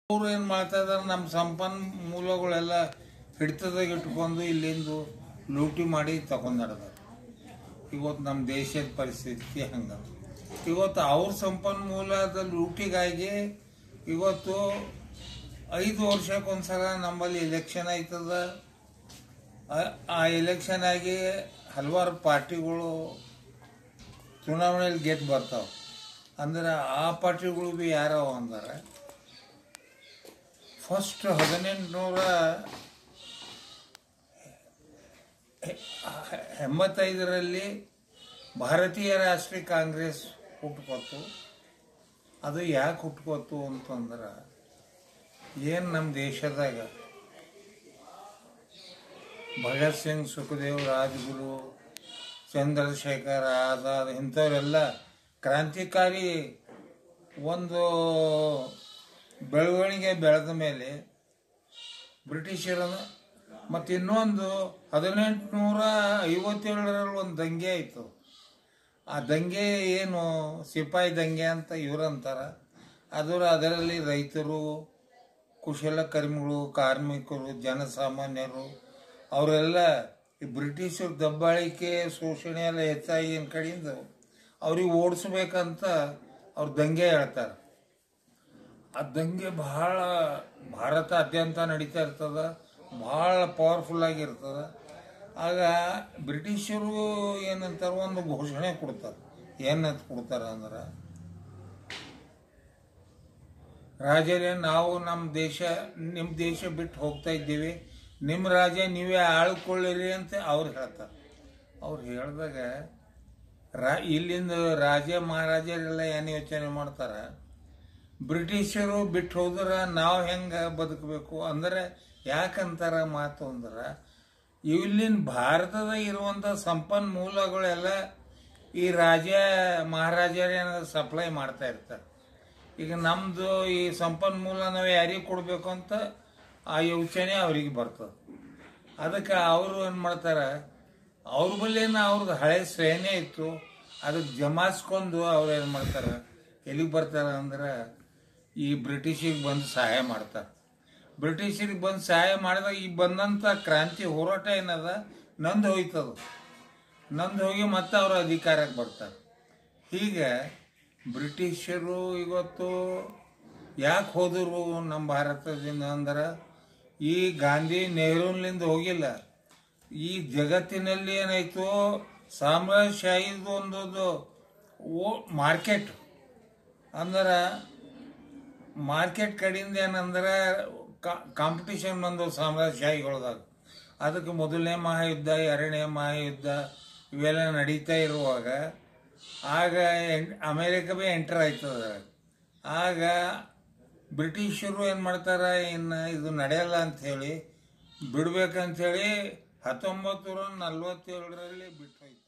ಅವ್ರು ಏನು ಮಾಡ್ತಾ ಇದಾರೆ ನಮ್ಮ ಸಂಪನ್ಮೂಲಗಳೆಲ್ಲ ಹಿಡಿತದಾಗ ಇಟ್ಕೊಂಡು ಇಲ್ಲಿಂದು ಲೂಟಿ ಮಾಡಿ ತಗೊಂಡಾಡ್ದಾರೆ ಇವತ್ತು ನಮ್ಮ ದೇಶದ ಪರಿಸ್ಥಿತಿ ಹಂಗ ಇವತ್ತು ಅವ್ರ ಸಂಪನ್ಮೂಲದ ಲೂಟಿಗಾಗಿ ಇವತ್ತು ಐದು ವರ್ಷಕ್ಕೊಂದ್ಸಲ ನಮ್ಮಲ್ಲಿ ಎಲೆಕ್ಷನ್ ಆಯ್ತದ ಆ- ಆ ಎಲೆಕ್ಷನ್ ಆಗಿ ಹಲವಾರು ಪಾರ್ಟಿಗಳು ಚುನಾವಣೆಯಲ್ಲಿ ಗೆದ್ದು ಬರ್ತಾವೆ ಅಂದ್ರೆ ಆ ಪಾರ್ಟಿಗಳು ಬಿ ಯಾರವ ಅಂದರೆ ಫಸ್ಟ್ ಹದಿನೆಂಟುನೂರ ಎಂಬತ್ತೈದರಲ್ಲಿ ಭಾರತೀಯ ರಾಷ್ಟ್ರೀಯ ಕಾಂಗ್ರೆಸ್ ಹುಟ್ಕೊತು ಅದು ಯಾಕೆ ಹುಟ್ಕೋತು ಅಂತಂದ್ರೆ ಏನು ನಮ್ಮ ದೇಶದಾಗ ಭಗತ್ ಸಿಂಗ್ ಸುಖದೇವ್ ರಾಜ್ಗುರು ಚಂದ್ರಶೇಖರ್ ಆಜಾದ್ ಇಂಥವರೆಲ್ಲ ಕ್ರಾಂತಿಕಾರಿ ಒಂದು ಬೆಳವಣಿಗೆ ಬೆಳೆದ ಮೇಲೆ ಬ್ರಿಟಿಷರನ್ನು ಮತ್ತು ಇನ್ನೊಂದು ಹದಿನೆಂಟುನೂರ ಐವತ್ತೇಳರಲ್ಲಿ ಒಂದು ದಂಗೆ ಆಯಿತು ಆ ದಂಗೆ ಏನು ಸಿಪಾಯಿ ದಂಗೆ ಅಂತ ಇವ್ರಂತಾರ ಅದರ ಅದರಲ್ಲಿ ರೈತರು ಕುಶಲಕರ್ಮಿಗಳು ಕಾರ್ಮಿಕರು ಜನಸಾಮಾನ್ಯರು ಅವರೆಲ್ಲ ಈ ಬ್ರಿಟಿಷರ ದಬ್ಬಾಳಿಕೆ ಶೋಷಣೆ ಎಲ್ಲ ಹೆಚ್ಚಾಗಿನ ಕಡೆಯಿಂದ ಅವ್ರಿಗೆ ಓಡಿಸ್ಬೇಕಂತ ಅವ್ರು ದಂಗೆ ಹೇಳ್ತಾರೆ ಆ ದಂಗೆ ಬಹಳ ಭಾರತಾದ್ಯಂತ ನಡೀತಾ ಇರ್ತದ ಭಾಳ ಪವರ್ಫುಲ್ ಆಗಿರ್ತದ ಆಗ ಬ್ರಿಟಿಷರು ಏನಂತಾರ ಒಂದು ಘೋಷಣೆ ಕೊಡ್ತಾರೆ ಏನಂತ ಕೊಡ್ತಾರ ಅಂದ್ರೆ ರಾಜರೇ ನಾವು ನಮ್ಮ ದೇಶ ನಿಮ್ಮ ದೇಶ ಬಿಟ್ಟು ಹೋಗ್ತಾ ಇದ್ದೀವಿ ನಿಮ್ಮ ರಾಜ್ಯ ನೀವೇ ಆಳ್ಕೊಳ್ಳಿರಿ ಅಂತ ಅವ್ರು ಹೇಳ್ತಾರೆ ಅವ್ರು ಹೇಳಿದಾಗ ರಾ ಇಲ್ಲಿಂದ ರಾಜ ಮಹಾರಾಜರೆಲ್ಲ ಏನು ಯೋಚನೆ ಮಾಡ್ತಾರೆ ಬ್ರಿಟಿಷರು ಬಿಟ್ಟು ಹೋದ್ರ ನಾವು ಹೆಂಗೆ ಬದುಕಬೇಕು ಅಂದ್ರೆ ಯಾಕಂತಾರ ಮಾತು ಅಂದ್ರೆ ಇಲ್ಲಿನ ಭಾರತದ ಇರುವಂಥ ಸಂಪನ್ಮೂಲಗಳೆಲ್ಲ ಈ ರಾಜ ಮಹಾರಾಜರೇನ ಸಪ್ಲೈ ಮಾಡ್ತಾ ಇರ್ತಾರೆ ಈಗ ನಮ್ಮದು ಈ ಸಂಪನ್ಮೂಲ ನಾವು ಯಾರಿಗೆ ಕೊಡಬೇಕು ಅಂತ ಆ ಯೋಚನೆ ಅವ್ರಿಗೆ ಬರ್ತದೆ ಅದಕ್ಕೆ ಅವರು ಏನು ಮಾಡ್ತಾರೆ ಅವ್ರ ಬಳಿನ ಅವ್ರದ್ದು ಹಳೆ ಸೇನೆ ಇತ್ತು ಅದಕ್ಕೆ ಜಮಾಯಿಸ್ಕೊಂಡು ಅವ್ರು ಏನು ಮಾಡ್ತಾರೆ ಎಲ್ಲಿಗೆ ಬರ್ತಾರೆ ಅಂದ್ರೆ ಈ ಬ್ರಿಟಿಷಿಗೆ ಬಂದು ಸಹಾಯ ಮಾಡ್ತಾರೆ ಬ್ರಿಟಿಷರಿಗೆ ಬಂದು ಸಹಾಯ ಮಾಡಿದಾಗ ಈ ಬಂದಂಥ ಕ್ರಾಂತಿ ಹೋರಾಟ ಏನದ ನಂದು ಹೋಯ್ತದು ನಂದು ಹೋಗಿ ಮತ್ತೆ ಅವ್ರ ಅಧಿಕಾರಕ್ಕೆ ಬರ್ತಾರೆ ಹೀಗೆ ಬ್ರಿಟಿಷರು ಇವತ್ತು ಯಾಕೆ ಹೋದರು ನಮ್ಮ ಭಾರತದಿಂದ ಅಂದ್ರೆ ಈ ಗಾಂಧಿ ನೆಹರೂನಿಂದ ಹೋಗಿಲ್ಲ ಈ ಜಗತ್ತಿನಲ್ಲಿ ಏನಾಯ್ತು ಸಾಮ್ರಾಜ್ಯಶಾಹಿದು ಒಂದು ಓ ಮಾರ್ಕೆಟ್ ಅಂದ್ರೆ ಮಾರ್ಕೆಟ್ ಕಡೆಯಿಂದ ಏನಂದ್ರೆ ಕಾಂಪಿಟಿಷನ್ ಬಂದು ಸಾಮ್ರಾಜ್ಯಶಾಹಿಗಳದಾಗ ಅದಕ್ಕೆ ಮೊದಲನೇ ಮಹಾಯುದ್ಧ ಎರಡನೇ ಮಹಾಯುದ್ಧ ಇವೆಲ್ಲ ನಡೀತಾ ಇರುವಾಗ ಆಗ ಎನ್ ಅಮೇರಿಕ ಬಿ ಎಂಟರ್ ಆಯ್ತದ ಆಗ ಬ್ರಿಟಿಷರು ಏನು ಮಾಡ್ತಾರೆ ಇನ್ನು ಇದು ನಡೆಯಲ್ಲ ಅಂಥೇಳಿ ಬಿಡ್ಬೇಕಂಥೇಳಿ ಹತ್ತೊಂಬತ್ತು ನೂರ ನಲ್ವತ್ತೇಳರಲ್ಲಿ ಬಿಟ್ಟು ಹೋಯ್ತು